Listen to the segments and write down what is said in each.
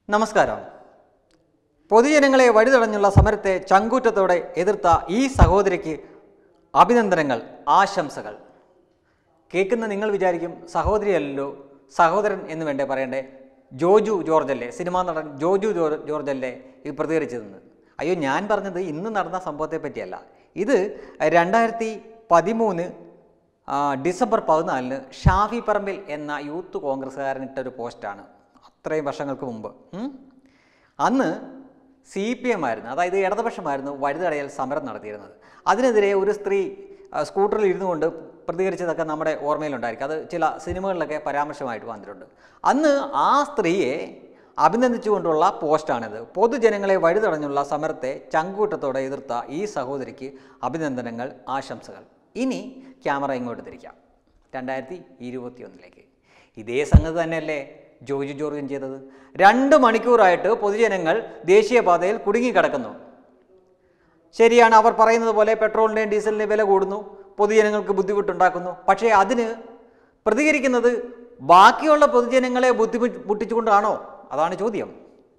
നമസ്കാരം പൊതുജനങ്ങളെ വഴിതടഞ്ഞുള്ള സമരത്തെ ചങ്കൂറ്റത്തോടെ എതിർത്ത ഈ സഹോദരിക്ക് അഭിനന്ദനങ്ങൾ ആശംസകൾ കേൾക്കുന്ന നിങ്ങൾ വിചാരിക്കും സഹോദരിയല്ലല്ലോ സഹോദരൻ എന്ന് വേണ്ടേ പറയണ്ടേ ജോജു ജോർജല്ലേ സിനിമാ നടൻ ജോജു ജോർ- ജോർജല്ലേ ഇത് പ്രതികരിച്ചതെന്ന് അയ്യോ ഞാൻ പറഞ്ഞത് ഇന്ന് നടന്ന സംഭവത്തെ പറ്റിയല്ല ഇത് രണ്ടായിരത്തി പതിമൂന്ന് ആ, ഡിസംബർ പതിനാലിന് ഷാഫി പറമ്പിൽ എന്ന യൂത്ത് കോൺഗ്രസ്സുകാരൻ ഇട്ടൊരു പോസ്റ്റാണ് അത്രയും വർഷങ്ങൾക്ക് മുമ്പ് ഉം. അന്ന് സി പി എം ആയിരുന്നു അതായത് ഇടതുപക്ഷമായിരുന്നു വഴുതടയൽ സമരം നടത്തിയിരുന്നത് അതിനെതിരെ ഒരു സ്ത്രീ ആ, സ്കൂട്ടറിൽ ഇരുന്നു കൊണ്ട് പ്രതികരിച്ചതൊക്കെ നമ്മുടെ ഓർമ്മയിലുണ്ടായിരിക്കും അത് ചില സിനിമകളിലൊക്കെ പരാമർശമായിട്ട് വന്നിട്ടുണ്ട് അന്ന് ആ സ്ത്രീയെ അഭിനന്ദിച്ചുകൊണ്ടുള്ള പോസ്റ്റാണിത് പൊതുജനങ്ങളെ വഴിതടഞ്ഞുള്ള സമരത്തെ ചങ്കൂറ്റത്തോടെ എതിർത്ത ഈ സഹോദരിക്ക് അഭിനന്ദനങ്ങൾ ആശംസകൾ ഇനി ക്യാമറ ഇങ്ങോട്ട് തിരിക്കാം രണ്ടായിരത്തി ഇരുപത്തിയൊന്നിലേക്ക് ഇതേ സംഗതി തന്നെയല്ലേ ജോജി ജോർജൻ ചെയ്തത് രണ്ട് മണിക്കൂറായിട്ട് പൊതുജനങ്ങൾ ദേശീയപാതയിൽ കുടുങ്ങിക്കിടക്കുന്നു ശരിയാണ് അവർ പറയുന്നത് പോലെ പെട്രോളിൻ്റെയും ഡീസലിൻ്റെയും വില കൂടുന്നു പൊതുജനങ്ങൾക്ക് ബുദ്ധിമുട്ടുണ്ടാക്കുന്നു പക്ഷേ അതിന് പ്രതികരിക്കുന്നത് ബാക്കിയുള്ള പൊതുജനങ്ങളെ ബുദ്ധിമുട്ടിച്ചുകൊണ്ടാണോ അതാണ് ചോദ്യം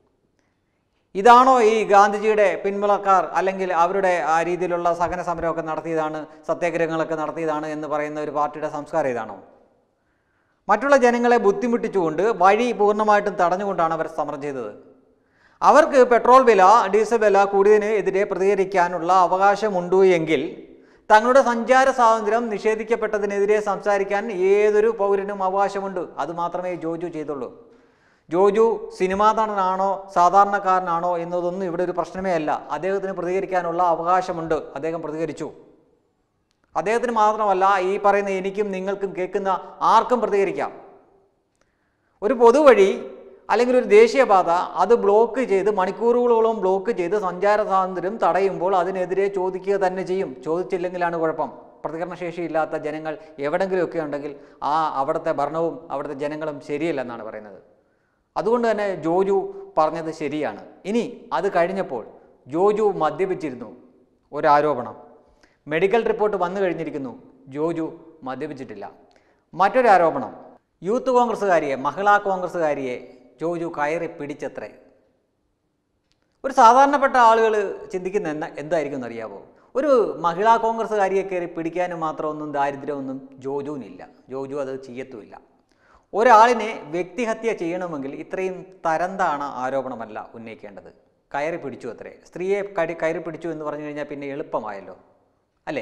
ഇതാണോ ഈ ഗാന്ധിജിയുടെ പിന്മുളക്കാർ അല്ലെങ്കിൽ അവരുടെ ആ രീതിയിലുള്ള സഹന സമരമൊക്കെ നടത്തിയതാണ് സത്യാഗ്രഹങ്ങളൊക്കെ നടത്തിയതാണ് എന്ന് പറയുന്ന ഒരു പാർട്ടിയുടെ സംസ്കാരം ഇതാണോ മറ്റുള്ള ജനങ്ങളെ ബുദ്ധിമുട്ടിച്ചുകൊണ്ട് വഴി പൂർണ്ണമായിട്ടും തടഞ്ഞുകൊണ്ടാണ് അവർ സമരം ചെയ്തത് അവർക്ക് പെട്രോൾ വില ഡീസൽ വില കൂടിയതിന് എതിരെ പ്രതികരിക്കാനുള്ള അവകാശമുണ്ടു എങ്കിൽ തങ്ങളുടെ സഞ്ചാര സ്വാതന്ത്ര്യം നിഷേധിക്കപ്പെട്ടതിനെതിരെ സംസാരിക്കാൻ ഏതൊരു പൗരനും അവകാശമുണ്ട് അത് മാത്രമേ ജോജു ചെയ്തുള്ളൂ ജോജു സിനിമാ നടനാണോ സാധാരണക്കാരനാണോ എന്നതൊന്നും ഇവിടെ ഒരു പ്രശ്നമേ അല്ല അദ്ദേഹത്തിന് പ്രതികരിക്കാനുള്ള അവകാശമുണ്ട് അദ്ദേഹം പ്രതികരിച്ചു അദ്ദേഹത്തിന് മാത്രമല്ല ഈ പറയുന്ന എനിക്കും നിങ്ങൾക്കും കേൾക്കുന്ന ആർക്കും പ്രതികരിക്കാം ഒരു പൊതുവഴി അല്ലെങ്കിൽ ഒരു ദേശീയപാത അത് ബ്ലോക്ക് ചെയ്ത് മണിക്കൂറുകളോളം ബ്ലോക്ക് ചെയ്ത് സഞ്ചാര സ്വാതന്ത്ര്യം തടയുമ്പോൾ അതിനെതിരെ ചോദിക്കുക തന്നെ ചെയ്യും ചോദിച്ചില്ലെങ്കിലാണ് കുഴപ്പം പ്രതികരണശേഷി ഇല്ലാത്ത ജനങ്ങൾ എവിടെങ്കിലുമൊക്കെ ഉണ്ടെങ്കിൽ ആ അവിടുത്തെ ഭരണവും അവിടുത്തെ ജനങ്ങളും ശരിയല്ലെന്നാണ് പറയുന്നത് അതുകൊണ്ട് തന്നെ ജോജു പറഞ്ഞത് ശരിയാണ് ഇനി അത് കഴിഞ്ഞപ്പോൾ ജോജു മദ്യപിച്ചിരുന്നു ഒരാരോപണം മെഡിക്കൽ റിപ്പോർട്ട് വന്നു കഴിഞ്ഞിരിക്കുന്നു ജോജു മദ്യപിച്ചിട്ടില്ല മറ്റൊരു ആരോപണം യൂത്ത് കോൺഗ്രസ്സുകാരിയെ മഹിളാ കോൺഗ്രസ്സുകാരിയെ ജോജു കയറി പിടിച്ചത്രേ ഒരു സാധാരണപ്പെട്ട ആളുകൾ ചിന്തിക്കുന്ന എന്താ എന്തായിരിക്കും എന്നറിയാമോ ഒരു മഹിളാ കോൺഗ്രസ്സുകാരിയെ കയറി പിടിക്കാനും മാത്രമൊന്നും ദാരിദ്ര്യമൊന്നും ജോജുവിനില്ല ജോജു അത് ചെയ്യത്തുമില്ല ഒരാളിനെ വ്യക്തിഹത്യ ചെയ്യണമെങ്കിൽ ഇത്രയും തരംതാണ ആരോപണമല്ല ഉന്നയിക്കേണ്ടത് കയറി പിടിച്ചു അത്രേ സ്ത്രീയെ കടി കയറി പിടിച്ചു എന്ന് പറഞ്ഞു കഴിഞ്ഞാൽ പിന്നെ എളുപ്പമായല്ലോ അല്ലേ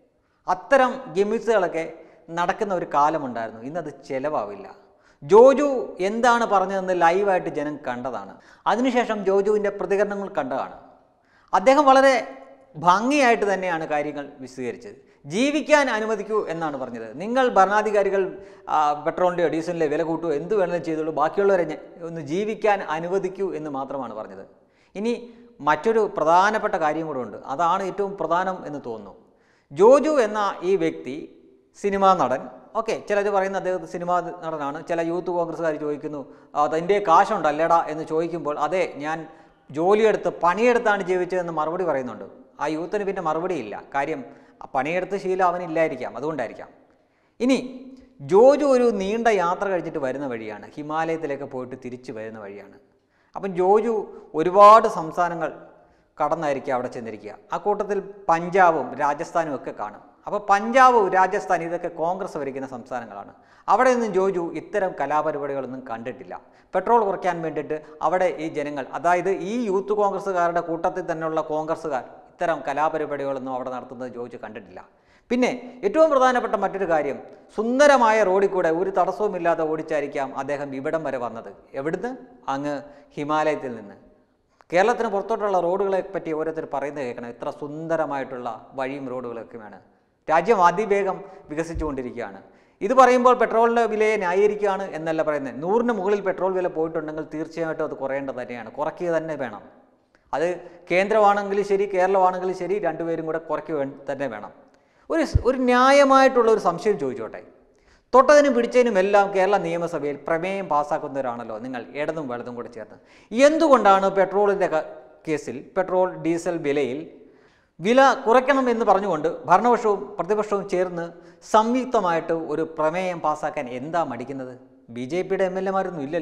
അത്തരം ഗിമിക്സുകളൊക്കെ നടക്കുന്ന ഒരു കാലമുണ്ടായിരുന്നു ഇന്നത് ചിലവാവില്ല ജോജു എന്താണ് പറഞ്ഞതെന്ന് ലൈവായിട്ട് ജനം കണ്ടതാണ് അതിനുശേഷം ജോജുവിൻ്റെ പ്രതികരണങ്ങൾ കണ്ടതാണ് അദ്ദേഹം വളരെ ഭംഗിയായിട്ട് തന്നെയാണ് കാര്യങ്ങൾ വിശദീകരിച്ചത് ജീവിക്കാൻ അനുവദിക്കൂ എന്നാണ് പറഞ്ഞത് നിങ്ങൾ ഭരണാധികാരികൾ ആ, പെട്രോളിൻ്റെയോ ഡീസലിൻ്റെ വില കൂട്ടുകയോ എന്ത് വേണമെങ്കിലും ചെയ്തോളൂ ബാക്കിയുള്ളവരെ ഞ- ഒന്ന് ജീവിക്കാൻ അനുവദിക്കൂ എന്ന് മാത്രമാണ് പറഞ്ഞത് ഇനി മറ്റൊരു പ്രധാനപ്പെട്ട കാര്യം കൂടെ ഉണ്ട് അതാണ് ഏറ്റവും പ്രധാനം എന്ന് തോന്നുന്നു ജോജു എന്ന ഈ വ്യക്തി സിനിമാ നടൻ ഓക്കെ ചിലർ പറയുന്ന അദ്ദേഹം സിനിമാ നടനാണ് ചില യൂത്ത് കോൺഗ്രസ്സുകാർ ചോദിക്കുന്നു അതിൻ്റെ കാശുണ്ടല്ലേടാ എന്ന് ചോദിക്കുമ്പോൾ അതെ ഞാൻ ജോലിയെടുത്ത് പണിയെടുത്താണ് ജീവിച്ചതെന്ന് മറുപടി പറയുന്നുണ്ട് ആ യൂത്തിന് പിന്നെ മറുപടിയില്ല കാര്യം ആ പണിയെടുത്ത് ശീലം അവനില്ലായിരിക്കാം അതുകൊണ്ടായിരിക്കാം ഇനി ജോജു ഒരു നീണ്ട യാത്ര കഴിഞ്ഞിട്ട് വരുന്ന വഴിയാണ് ഹിമാലയത്തിലേക്ക് പോയിട്ട് തിരിച്ചു വരുന്ന വഴിയാണ് അപ്പം ജോജു ഒരുപാട് സംസ്ഥാനങ്ങൾ കടന്നായിരിക്കും അവിടെ ചെന്നിരിക്കുക ആ കൂട്ടത്തിൽ പഞ്ചാബും രാജസ്ഥാനും ഒക്കെ കാണും അപ്പോൾ പഞ്ചാബ് രാജസ്ഥാൻ ഇതൊക്കെ കോൺഗ്രസ് ഭരിക്കുന്ന സംസ്ഥാനങ്ങളാണ് അവിടെ നിന്നും ജോജു ഇത്തരം കലാപരിപാടികളൊന്നും കണ്ടിട്ടില്ല പെട്രോൾ കുറയ്ക്കാൻ വേണ്ടിയിട്ട് അവിടെ ഈ ജനങ്ങൾ അതായത് ഈ യൂത്ത് കോൺഗ്രസ്സുകാരുടെ കൂട്ടത്തിൽ തന്നെയുള്ള കോൺഗ്രസ്സുകാർ ഇത്തരം കലാപരിപാടികളൊന്നും അവിടെ നടത്തുന്നത് ജോജു കണ്ടിട്ടില്ല പിന്നെ ഏറ്റവും പ്രധാനപ്പെട്ട മറ്റൊരു കാര്യം സുന്ദരമായ റോഡിൽ കൂടെ ഒരു തടസ്സവുമില്ലാതെ ഓടിച്ചായിരിക്കാം അദ്ദേഹം ഇവിടം വരെ വന്നത് എവിടുന്ന് അങ്ങ് ഹിമാലയത്തിൽ നിന്ന് കേരളത്തിന് പുറത്തോട്ടുള്ള റോഡുകളെ പറ്റി ഓരോരുത്തർ പറയുന്നത് കേൾക്കണം ഇത്ര സുന്ദരമായിട്ടുള്ള വഴിയും റോഡുകളൊക്കെയാണ് രാജ്യം അതിവേഗം വികസിച്ചുകൊണ്ടിരിക്കുകയാണ് ഇത് പറയുമ്പോൾ പെട്രോളിൻ്റെ വിലയെ ന്യായീകരിക്കുകയാണ് എന്നല്ല പറയുന്നത് നൂറിന് മുകളിൽ പെട്രോൾ വില പോയിട്ടുണ്ടെങ്കിൽ തീർച്ചയായിട്ടും അത് കുറയേണ്ടത് തന്നെയാണ് കുറയ്ക്കുക തന്നെ വേണം അത് കേന്ദ്രമാണെങ്കിലും ശരി കേരളമാണെങ്കിലും ശരി രണ്ടുപേരും കൂടെ കുറയ്ക്കുക വേ- തന്നെ വേണം ഒരു സ്- ഒരു ന്യായമായിട്ടുള്ള ഒരു സംശയം ചോദിച്ചോട്ടെ തൊട്ടതിനും പിടിച്ചതിനും എല്ലാം കേരള നിയമസഭയിൽ പ്രമേയം പാസ്സാക്കുന്നവരാണല്ലോ നിങ്ങൾ ഇടതും വലതും കൂടെ ചേർന്ന് എന്തുകൊണ്ടാണ് പെട്രോളിൻ്റെ ക- കേസിൽ പെട്രോൾ ഡീസൽ വിലയിൽ വില കുറയ്ക്കണം എന്ന് പറഞ്ഞുകൊണ്ട് ഭരണപക്ഷവും പ്രതിപക്ഷവും ചേർന്ന് സംയുക്തമായിട്ട് ഒരു പ്രമേയം പാസ്സാക്കാൻ എന്താ മടിക്കുന്നത് ബി ജെ പിയുടെ എം എൽ എമാരൊന്നും ഇല്ലല്ലോ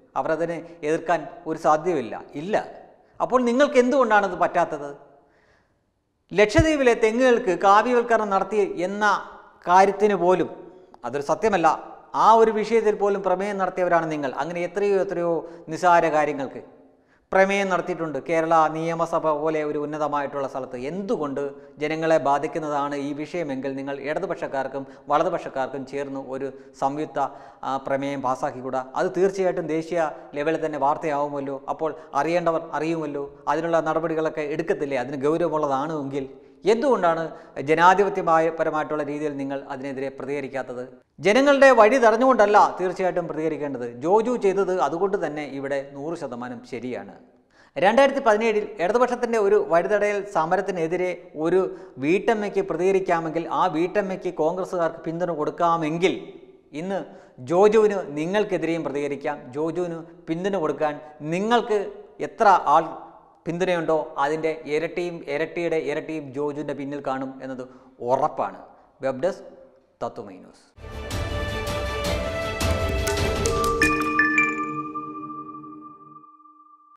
അവരതിനെ എതിർക്കാൻ ഒരു സാധ്യതയില്ല ഇല്ല അപ്പോൾ നിങ്ങൾക്ക് എന്തുകൊണ്ടാണത് പറ്റാത്തത് ലക്ഷദ്വീപിലെ തെങ്ങുകൾക്ക് കാവ്യവൽക്കരണം നടത്തി എന്ന കാര്യത്തിന് പോലും അതൊരു സത്യമല്ല ആ ഒരു വിഷയത്തിൽ പോലും പ്രമേയം നടത്തിയവരാണ് നിങ്ങൾ അങ്ങനെ എത്രയോ എത്രയോ നിസാര കാര്യങ്ങൾക്ക് പ്രമേയം നടത്തിയിട്ടുണ്ട് കേരള നിയമസഭ പോലെ ഒരു ഉന്നതമായിട്ടുള്ള സ്ഥലത്ത് എന്തുകൊണ്ട് ജനങ്ങളെ ബാധിക്കുന്നതാണ് ഈ വിഷയമെങ്കിൽ നിങ്ങൾ ഇടതുപക്ഷക്കാർക്കും വലതുപക്ഷക്കാർക്കും ചേർന്ന് ഒരു സംയുക്ത ആ, പ്രമേയം പാസ്സാക്കിക്കൂടാ അത് തീർച്ചയായിട്ടും ദേശീയ ലെവലിൽ തന്നെ വാർത്തയാവുമല്ലോ അപ്പോൾ അറിയേണ്ടവർ അറിയുമല്ലോ അതിനുള്ള നടപടികളൊക്കെ എടുക്കത്തില്ലേ അതിന് ഗൗരവമുള്ളതാണ് എങ്കിൽ എന്തുകൊണ്ടാണ് ജനാധിപത്യമായ പരമായിട്ടുള്ള രീതിയിൽ നിങ്ങൾ അതിനെതിരെ പ്രതികരിക്കാത്തത് ജനങ്ങളുടെ വഴി തടഞ്ഞുകൊണ്ടല്ല തീർച്ചയായിട്ടും പ്രതികരിക്കേണ്ടത് ജോജു ചെയ്തത് അതുകൊണ്ട് തന്നെ ഇവിടെ നൂറ് ശതമാനം ശരിയാണ് രണ്ടായിരത്തി പതിനേഴിൽ ഇടതുപക്ഷത്തിൻ്റെ ഒരു വഴിതടയൽ സമരത്തിനെതിരെ ഒരു വീട്ടമ്മയ്ക്ക് പ്രതികരിക്കാമെങ്കിൽ ആ വീട്ടമ്മയ്ക്ക് കോൺഗ്രസ്സുകാർക്ക് പിന്തുണ കൊടുക്കാമെങ്കിൽ ഇന്ന് ജോജുവിന് നിങ്ങൾക്കെതിരെയും പ്രതികരിക്കാം ജോജുവിന് പിന്തുണ കൊടുക്കാൻ നിങ്ങൾക്ക് എത്ര ആൾ പിന്തുണയുണ്ടോ അതിൻ്റെ ഇരട്ടിയും ഇരട്ടിയുടെ ഇരട്ടിയും ജോജുവിൻ്റെ പിന്നിൽ കാണും എന്നത് ഉറപ്പാണ് വെബ് ഡെസ്ക് തത്വമൈ ന്യൂസ്